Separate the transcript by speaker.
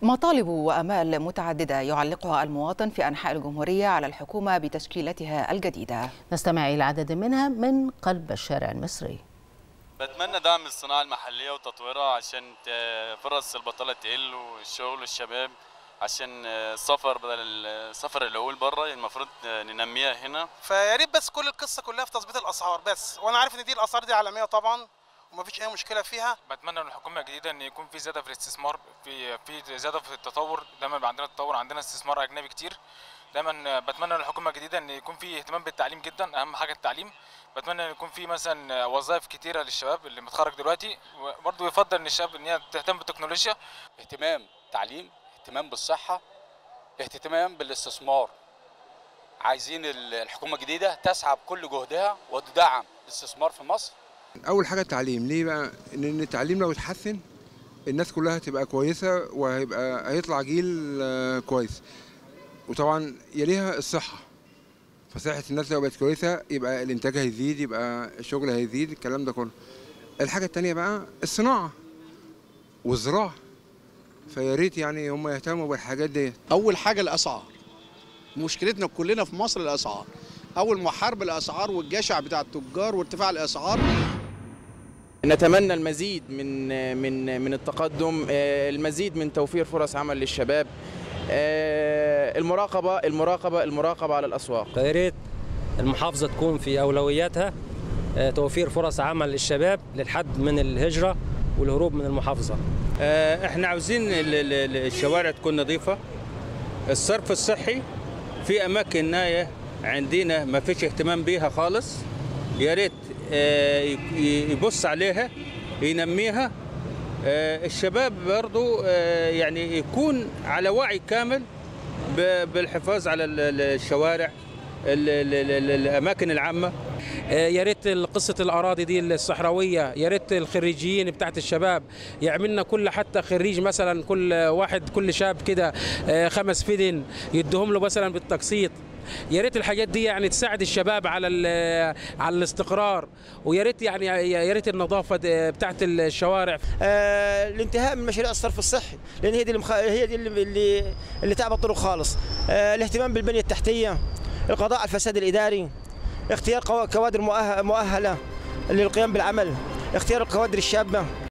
Speaker 1: مطالب وامال متعدده يعلقها المواطن في انحاء الجمهوريه على الحكومه بتشكيلتها الجديده.
Speaker 2: نستمع الى عدد منها من قلب الشارع المصري.
Speaker 3: بتمنى دعم الصناعه المحليه وتطويرها عشان فرص البطاله تقل والشغل والشباب عشان السفر بدل السفر اللي اقول بره المفروض ننميها هنا
Speaker 4: فيا ريت بس كل القصه كلها في تظبيط الاسعار بس وانا عارف ان دي الاسعار دي عالميه طبعا ومفيش اي مشكله فيها
Speaker 5: بتمنى من الحكومه الجديده ان يكون في زياده في الاستثمار في في زياده في التطور دايما بيبقى عندنا تطور عندنا استثمار اجنبي كتير دايما بتمنى من الحكومه الجديده ان يكون في اهتمام بالتعليم جدا اهم حاجه التعليم بتمنى ان يكون في مثلا وظائف كتيره للشباب اللي متخرج دلوقتي وبرضه يفضل ان الشباب ان هي تهتم بالتكنولوجيا
Speaker 6: اهتمام تعليم اهتمام بالصحه اهتمام بالاستثمار عايزين الحكومه الجديده تسعى بكل جهدها وتدعم الاستثمار في مصر
Speaker 7: اول حاجه التعليم ليه بقى ان التعليم لو اتحسن الناس كلها هتبقى كويسه وهيبقى هيطلع جيل كويس وطبعا يليها الصحه فصحه الناس لو بقت كويسه يبقى الانتاج هيزيد يبقى الشغل هيزيد الكلام ده كله الحاجه الثانيه بقى الصناعه والزراعه فيا ريت يعني هم يهتموا بالحاجات دي
Speaker 8: اول حاجه الاسعار مشكلتنا كلنا في مصر الاسعار اول ما حرب الاسعار والجشع بتاع التجار وارتفاع الاسعار
Speaker 9: نتمنى المزيد من من من التقدم المزيد من توفير فرص عمل للشباب المراقبه المراقبه المراقبه على الاسواق
Speaker 10: يا ريت المحافظه تكون في اولوياتها توفير فرص عمل للشباب للحد من الهجره والهروب من المحافظه
Speaker 11: احنا عاوزين الشوارع تكون نظيفه الصرف الصحي في اماكن نايه عندنا ما فيش اهتمام بيها خالص يا ريت يبص عليها ينميها الشباب برضو يعني يكون على وعي كامل بالحفاظ على الشوارع الاماكن العامه
Speaker 10: يا ريت قصه الاراضي دي الصحراويه يا ريت الخريجيين بتاعت الشباب يعملنا كل حتى خريج مثلا كل واحد كل شاب كده خمس فدن يدهم له مثلا بالتقسيط يا ريت الحاجات دي يعني تساعد الشباب على على الاستقرار ويا ريت يعني يا ريت النظافه بتاعت الشوارع
Speaker 12: آه الانتهاء من مشاريع الصرف الصحي لان هي دي المخ... هي دي اللي اللي, اللي تعب الطرق خالص آه الاهتمام بالبنيه التحتيه القضاء على الفساد الاداري اختيار كوادر مؤهله للقيام بالعمل اختيار الكوادر الشابه